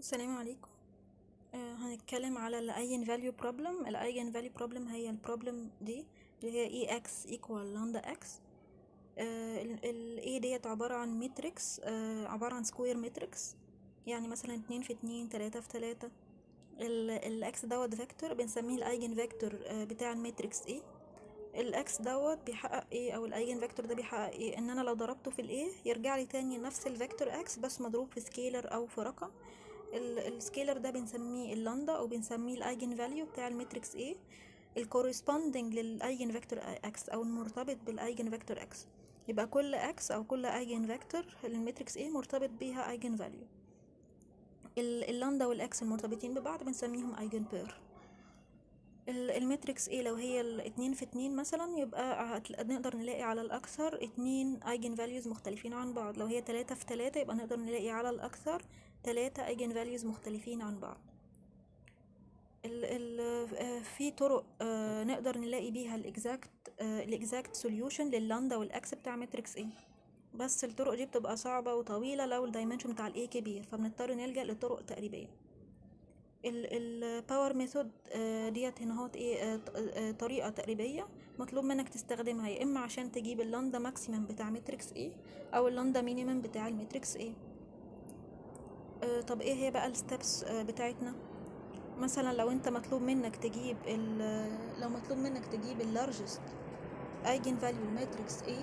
السلام عليكم آه هنتكلم على الايجن فاليو بروبلم الايجن فاليو بروبلم هي البروبلم دي اللي هي اي اكس ايكوال لامدا اكس الاي ديت عبارة عن ماتريكس آه عبارة عن سكوير ماتريكس يعني مثلا اتنين في اتنين تلاتة في تلاتة الاكس دوت فيكتور بنسميه الايجن فيكتور آه بتاع الماتريكس ايه الاكس دوت بيحقق ايه او الايجن فيكتور ده بيحقق ايه ان انا لو ضربته في الايه يرجع لي تاني نفس الفيكتور اكس بس مضروب في سكيلر او في رقم السكيلر ده بنسميه اللاندا او بنسميه الايجن فاليو بتاع الماتريكس A الكورسبوندنج للايجن فيكتور اكس او المرتبط بالايجن فيكتور اكس يبقى كل اكس او كل ايجن فيكتور للماتريكس A مرتبط بيها ايجن فاليو اللاندا والاكس المرتبطين ببعض بنسميهم ايجن بير الماتريكس A لو هي الاتنين في اتنين مثلا يبقى نقدر نلاقي على الأكثر اتنين ايجن فاليوز مختلفين عن بعض لو هي تلاتة في تلاتة يبقى نقدر نلاقي على الأكثر تلاتة ايجن فاليوز مختلفين عن بعض ال ال في طرق نقدر نلاقي بيها الاكزاكت الاكزاكت سوليوشن لللاندا والاكس بتاع ماتريكس A بس الطرق دي بتبقى صعبة وطويلة لو الدايمنشن بتاع الاي كبير فبنضطر نلجأ لطرق تقريبية الباور ميثود ديت هنا اهوت ايه طريقه تقريبيه مطلوب منك تستخدمها يا اما عشان تجيب اللاندا ماكسيمم بتاع ماتريكس A او اللاندا مينيمم بتاع الماتريكس A طب ايه هي بقى الستبس بتاعتنا مثلا لو انت مطلوب منك تجيب لو مطلوب منك تجيب اللارجست ايجن فاليو الماتريكس A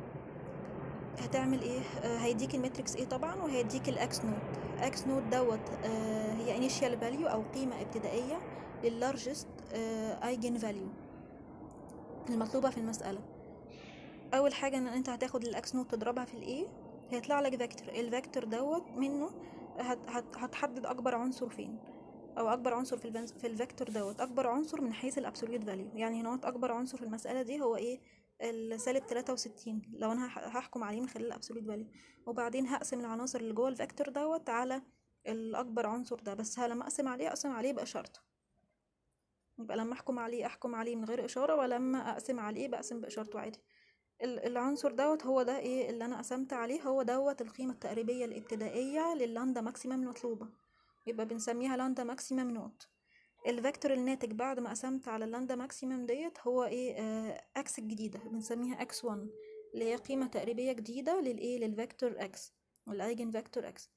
هتعمل ايه آه هيديك الماتريكس A طبعا وهيديك الاكس نوت اكس نوت دوت آه هي انيشال فاليو او قيمه ابتدائيه لللارجست ايجن فاليو المطلوبه في المساله اول حاجه ان انت هتاخد الاكس نوت تضربها في الاي هيطلع لك فيكتور الفيكتور دوت منه هت هت هتحدد اكبر عنصر فين او اكبر عنصر في في الفيكتور دوت اكبر عنصر من حيث الابسوليوت فاليو يعني هنا اكبر عنصر في المساله دي هو ايه السالب تلاتة وستين لو انا هحكم عليه من خلال الابسوليوت فاليو وبعدين هقسم العناصر اللي جوه الفيكتور دوت على الاكبر عنصر ده بس لما اقسم عليه اقسم عليه باشارته يبقى لما احكم عليه احكم عليه من غير اشاره ولما اقسم عليه بقسم باشارته عادي العنصر دوت هو ده ايه اللي انا قسمت عليه هو دوت القيمه التقريبيه الابتدائيه لللاندا ماكسيمم المطلوبه يبقى بنسميها لاندا ماكسيمم نوت الفيكتور الناتج بعد ما قسمت على اللاندا ماكسيمم ديت هو ايه آه اكس الجديده بنسميها اكس 1 اللي هي قيمه تقريبيه جديده للايه للفيكتور اكس والايجن فيكتور اكس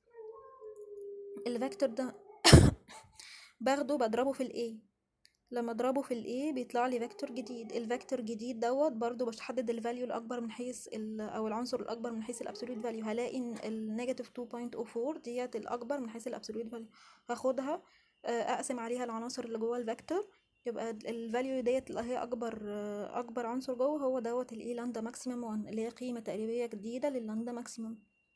الفيكتور ده باخده بضربه في الاي لما اضربه في الاي بيطلع لي فيكتور جديد الفيكتور الجديد دوت برضو بحدد الفاليو الاكبر من حيث او العنصر الاكبر من حيث الابسوليوت فاليو هلاقي ان النيجاتيف 2.04 ديت الاكبر من حيث الابسوليوت فاليو هاخدها اقسم عليها العناصر اللي جوه الفيكتور يبقى الفاليو ديت اللي هي اكبر اكبر عنصر جوه هو دوت الاي لاندا ماكسيمم 1 اللي هي قيمه تقريبيه جديده لللاندا ماكسيمم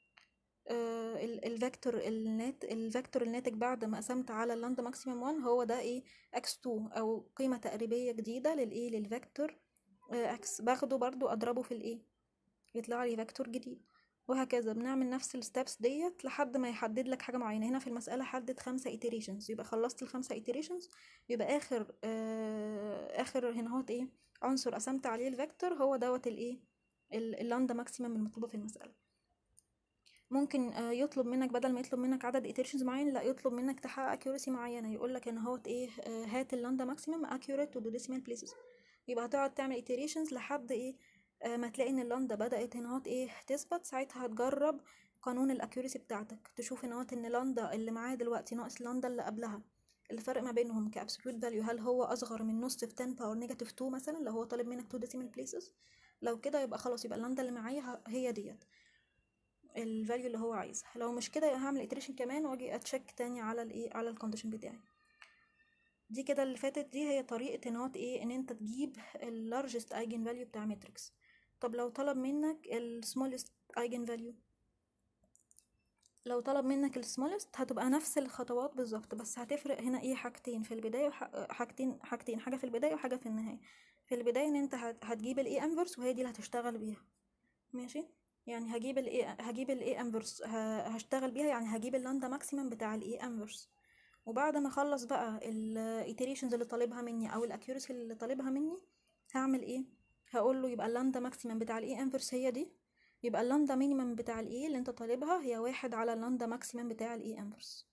آه الفيكتور النات الفيكتور الناتج بعد ما قسمت على اللاندا ماكسيمم 1 هو ده ايه اكس 2 او قيمه تقريبيه جديده للايه للفيكتور آه اكس باخده برضو اضربه في الايه يطلع لي فيكتور جديد وهكذا بنعمل نفس الستبس ديت لحد ما يحدد لك حاجه معينه هنا في المساله حدد خمسة iterations يبقى خلصت الخمسة iterations يبقى اخر آه اخر هنا اهوت ايه عنصر قسمت عليه الفيكتور هو دوت الايه اللاندا ماكسيمم المطلوبه في المساله ممكن يطلب منك بدل ما يطلب منك عدد iterations معين لا يطلب منك تحقق accuracy معينه يقول لك ان اهوت ايه هات اللاندا ماكسيمم accurate to the decimal places يبقى هتقعد تعمل iterations لحد ايه ما تلاقي ان اللاندا بدات هنا ايه تثبت ساعتها هتجرب قانون الاكيوريسي بتاعتك تشوف هنا ان لاندا اللي معاه دلوقتي ناقص لاندا اللي قبلها الفرق ما بينهم كابسولوت فاليو هل هو اصغر من نص في 10 باور نيجاتيف 2 مثلا لو هو طالب منك 2 ديسيمال بليسز لو كده يبقى خلاص يبقى اللاندا اللي معايا هي ديت الفاليو اللي هو عايزها لو مش كده هعمل اتريشن كمان واجي اتشيك تاني على الايه على الكونديشن بتاعي دي كده اللي فاتت دي هي طريقه ان ايه ان انت تجيب اللارجست ايجن فاليو بتاع ماتريكس طب لو طلب منك السمولست ايجن فاليو لو طلب منك السمولست هتبقى نفس الخطوات بالظبط بس هتفرق هنا ايه حاجتين في البدايه وحاجتين حاجتين حاجه في البدايه وحاجه في النهايه في البدايه ان انت هتجيب الاي انفرس وهي دي اللي هتشتغل بيها ماشي يعني هجيب الاي هجيب الاي انفرس هشتغل بيها يعني هجيب اللاندا ماكسيمم بتاع الاي انفرس وبعد ما اخلص بقى الايتريشنز اللي طالبها مني او الاكيورسي اللي طالبها مني هعمل ايه هقول له يبقى اللاندا ماكسيمم بتاع الاي انفرس هي دي يبقى اللاندا مينيمم بتاع الاي اللي انت طالبها هي واحد على اللاندا ماكسيمم بتاع الاي انفرس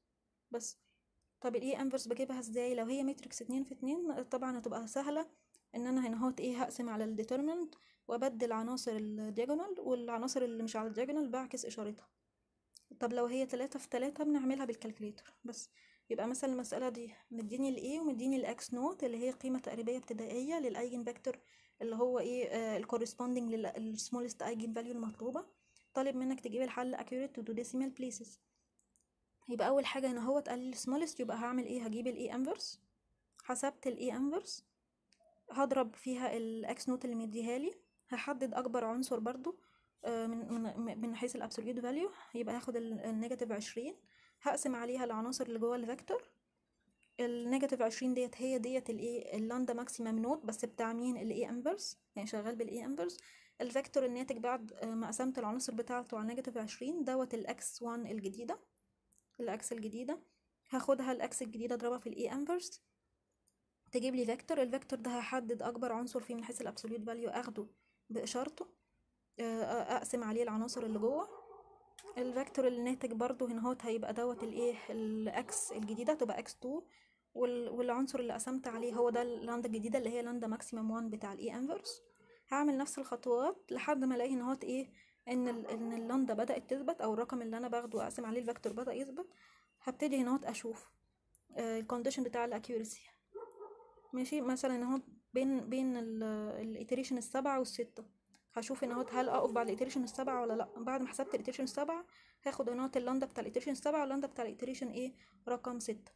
بس طب الاي انفرس بجيبها ازاي لو هي ماتريكس اتنين في اتنين طبعا هتبقى سهلة ان انا هنا اهوت ايه هقسم على الديترمنت وابدل عناصر الدياجونال والعناصر اللي مش على الدياجونال بعكس اشارتها طب لو هي تلاتة في تلاتة بنعملها بالكالكليتر بس يبقى مثلا المسألة دي مديني الايه ومديني الاكس نوت اللي هي قيمة تقريبية ابتدائية للايجن فيكتور اللي هو ايه آه الكورسبوندنج للسمولست ايجن فاليو المطلوبة طالب منك تجيب الحل accurate to two decimal places يبقى اول حاجة هنا هو اتقال لي smallest يبقى هعمل ايه هجيب الاي انفرس حسبت الاي انفرس هضرب فيها الاكس نوت اللي مديها لي هحدد اكبر عنصر برضو من من من حيث الابسوليوت فاليو يبقى هاخد النيجاتيف عشرين هقسم عليها العناصر اللي جوه الفيكتور النيجاتيف عشرين ديت هي ديت الايه اللاندا ماكسيمم نوت بس بتاع مين الاي انفرس يعني شغال بالاي انفرس الفيكتور الناتج بعد ما قسمت العناصر بتاعته على نيجاتيف عشرين دوت الاكس وان الجديدة الاكس الجديدة هاخدها الاكس الجديدة اضربها في الاي انفرس تجيب لي فيكتور الفيكتور ده هحدد اكبر عنصر فيه من حيث الابسوليوت فاليو اخده باشارته اقسم عليه العناصر اللي جوه الفيكتور الناتج برضو هنا هوت هيبقى دوت الايه الاكس الجديده تبقى اكس 2 والعنصر اللي قسمت عليه هو ده اللاندا الجديده اللي هي لاندا ماكسيمم 1 بتاع الاي انفرس هعمل نفس الخطوات لحد ما الاقي هنا هوت ايه ان ال ان اللاندا بدات تثبت او الرقم اللي انا باخده واقسم عليه الفيكتور بدا يثبت هبتدي هنا هوت اشوف الكونديشن بتاع الاكيورسي ماشي مثلا هنا هوت بين بين الايتريشن السبعة والستة هشوف ان هوت هل اقف بعد الايتريشن السبعة ولا لا بعد ما حسبت الايتريشن السبعة هاخد هنا هوت اللاندا بتاع الايتريشن السبعة واللاندا بتاع الايتريشن ايه رقم ستة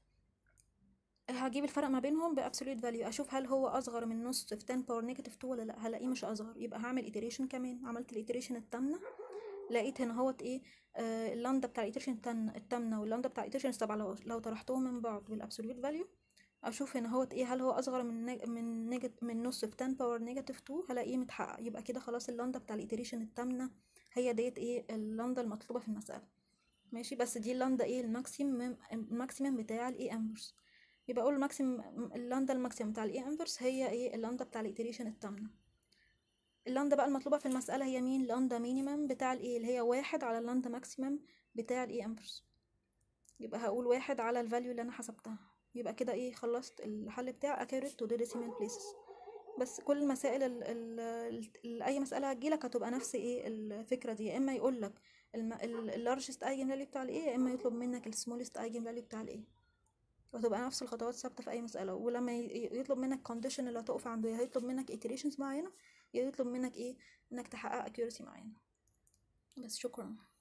هجيب الفرق ما بينهم بابسوليوت فاليو اشوف هل هو اصغر من نص في 10 باور نيجاتيف 2 ولا لا هلاقيه مش اصغر يبقى هعمل ايتريشن كمان عملت الايتريشن التامنة لقيت هنا هوت ايه آه اللاندا بتاع الايتريشن التامنة واللاندا بتاع الايتريشن السبعة لو, لو طرحتهم من بعض بالابسوليوت فاليو اشوف هنا هوت ايه هل هو اصغر من نج... من نيجت... من نص في 10 باور نيجاتيف 2 هلاقيه متحقق يبقى كده خلاص اللاندا بتاع الايتريشن التامنة هي ديت ايه اللاندا المطلوبة في المسألة ماشي بس دي اللاندا ايه الماكسيمم الماكسيمم بتاع الاي انفرس يبقى اقول الماكسيمم اللاندا الماكسيمم بتاع الاي انفرس هي ايه اللاندا بتاع الايتريشن التامنة اللاندا بقى المطلوبة في المسألة هي مين لاندا مينيمم بتاع الايه اللي هي واحد على اللاندا ماكسيمم بتاع الاي انفرس يبقى هقول واحد على الفاليو اللي انا حسبتها يبقى كده ايه خلصت الحل بتاع accurate to the decimal places بس كل المسائل ال ال ال اي مساله هتجيلك هتبقى نفس ايه الفكره دي يا اما يقول لك اللارجست ايجن فاليو بتاع الايه يا اما يطلب منك السمولست ايجن فاليو بتاع الايه وتبقى نفس الخطوات ثابته في اي مساله ولما يطلب منك كونديشن اللي هتقف عنده يا هيطلب منك iterations معينه يا يطلب منك ايه انك تحقق accuracy معينه بس شكرا